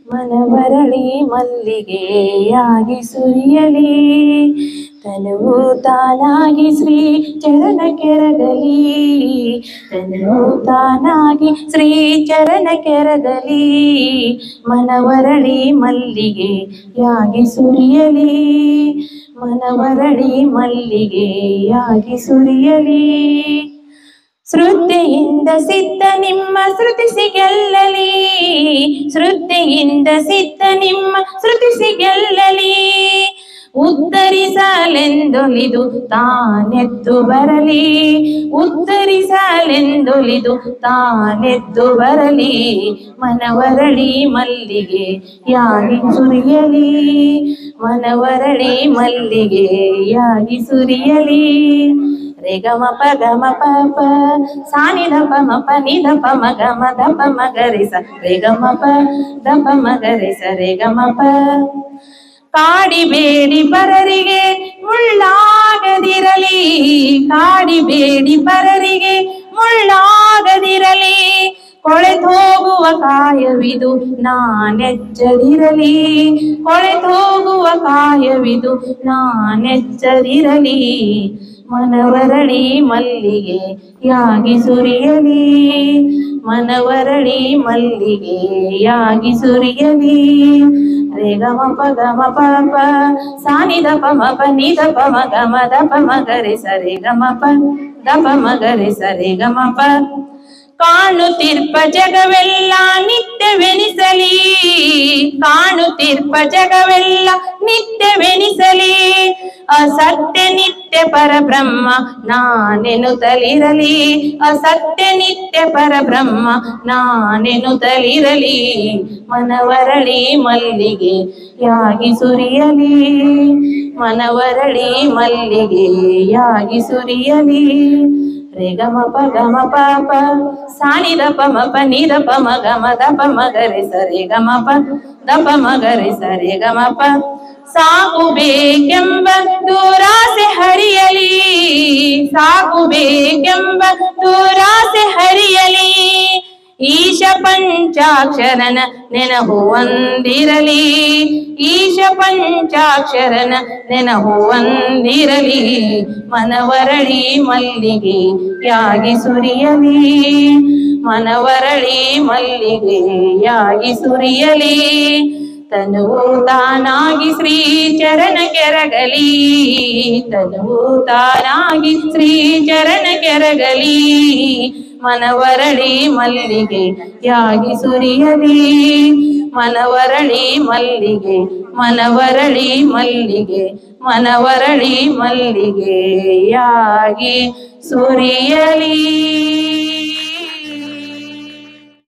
ಮನವರಳಿ ಮಲ್ಲಿಗೆಯಾಗಿ ಸುರಿಯಲಿ ತನುವು ತಾನಾಗಿ ಶ್ರೀ ಚರಣ ಕೆರಗಲಿ ತನುವು ತಾನಾಗಿ ಶ್ರೀ ಚರಣ ಕೆರಗಲಿ ಮನವರಳಿ ಮಲ್ಲಿಗೆಯಾಗಿ ಸುರಿಯಲಿ ಮನವರಳಿ ಮಲ್ಲಿಗೆಯಾಗಿ ಸುರಿಯಲಿ ಶ್ರದ್ಧೆಯಿಂದ ಸಿದ್ಧ ನಿಮ್ಮ ಶ್ರುತಿಸಿ ಗೆಲ್ಲಲಿ ಶ್ರದ್ಧೆಯಿಂದ ಸಿದ್ಧ ನಿಮ್ಮ ಶ್ರುತಿಸಿ ಗೆಲ್ಲಲಿ ಉದ್ಧರಿಸಲೆಂದೊಲಿದು ತಾನೆದ್ದು ಬರಲಿ ಉದ್ಧರಿಸಲೆಂದೊಲಿದು ತಾನೆದ್ದು ಬರಲಿ ಮನವರಳಿ ಮಲ್ಲಿಗೆ ಯಾಗಿ ಸುರಿಯಲಿ ಮನವರಳಿ ಮಲ್ಲಿಗೆ ಯಾಗಿ ಸುರಿಯಲಿ ರೆ ಗ ಮ ಪ ಗ ಮ ಪ ಪ ಸಾ ನಿ ದ ಪ ಮ ಪ ನಿ ದ ಪ ಮ ಗ ಮ ದ ಪ ಮ ಗ ರೆ ಸ ರೆ ಗ ಮ ಪ ದ ಪ ಮ ಗ ರೆ ಸ ರೆ ಗ ಮ ಪ ಕಾಡಿಬೇಡಿ ಪರರಿಗೆ ಮುಳ್ಳಾಗದಿರಲಿ ಕಾಡಿಬೇಡಿ ಪರರಿಗೆ ಮುಳ್ಳಾಗದಿರಲಿ ಕೊಳೆತೋಗುವ ಕಾಯವಿದು ನಾನೆಚ್ಚರಿರಲಿ ಕೊಳೆತೋಗುವ ಕಾಯವಿದು ನಾನೆಚ್ಚರಿರಲಿ ಮನವರಳಿ ಮಲ್ಲಿಗೆ ಯಾಗಿ ಸುರಿಯಲಿ ಮನವರಳಿ ಮಲ್ಲಿಗೆ ಯಾಗಿ ಸುರಿಯಲಿ ರೇ ಗ ಮ ಪ ಗ ಮ ಪ ಪ ಸಾ ನಿ ದ ಪ ಮ ಪ ನಿ ದ ಪ ಮ ಗ ಮ ದ ಪ ಮ ಗ ರೆ ಸ ರೇ ಗ ಮ ಪ ದ ಪ ಮ ಗ ರೆ ಸ ರೇ ಗ ಮ ಪ ಕಾಣುತ್ತಿರ್ಪ ಜಗವೆಲ್ಲ ನಿತ್ಯವೆನಿಸಲಿ ಕಾಣುತ್ತಿರ್ಪ ಜಗವೆಲ್ಲ ನಿತ್ಯವೆನಿಸಲಿ ಅಸತ್ಯ ನಿತ್ಯ ಪರಬ್ರಹ್ಮ ನಾನೆನುತ್ತಲಿರಲಿ ಅಸತ್ಯ ನಿತ್ಯ ಪರಬ್ರಹ್ಮ ನಾನೆನುತ್ತಲಿರಲಿ ಮನವರಳಿ ಮಲ್ಲಿಗೆ ಯಾಗಿ ಸುರಿಯಲಿ ಮನವರಳಿ ಮಲ್ಲಿಗೆ ಯಾಗಿ ಸುರಿಯಲಿ ರೇ ಗ ಮ ಪ ಗ ಮ ಪ ಪ ಸಾ ನಿ ದ ಪ ಮ ಪ ನಿ ದ ಪ ಮ ಗ ಮ ದ ಪ ಮ ಗ ರೆ ಸ ರೇ ಗ ಮ ಪ ದ ಪ ಮ ಗ ರೆ ಸ ರೇ ಗ ಮ ಪ ಸಾಕು ಬೇಕೆಂಬ ದೂರಾಸೆ ಹರಿಯಲಿ ಸಾಕು ಬೇಕೆಂಬ ದೂರಾಸೆ ಹರಿಯಲಿ ಈಶ ಪಂಚಾಕ್ಷರನ ನೆನಹು ಒಂದಿರಲಿ ಈಶ ಪಂಚಾಕ್ಷರನ ನೆನಹು ಒಂದಿರಲಿ ಮನವರಳಿ ಮಲ್ಲಿಗೆ ಯಾಗಿ ಸುರಿಯಲಿ ಮನವರಳಿ ಮಲ್ಲಿಗೆ ಯಾಗಿ ಸುರಿಯಲಿ ತನುವು ತಾನಾಗಿ ಶ್ರೀ ಚರಣ ಕೆರಗಲಿ ತನುವು ತಾನಾಗಿ ಶ್ರೀ ಚರಣ ಕೆರಗಲಿ ಮನವರಳಿ ಮಲ್ಲಿಗೆ ಯಾಗಿ ಸುರಿಯಲಿ ಮನವರಳಿ ಮಲ್ಲಿಗೆ ಮನವರಳಿ ಮಲ್ಲಿಗೆ ಮನವರಳಿ ಮಲ್ಲಿಗೆ ಯಾಗಿ ಸುರಿಯಲಿ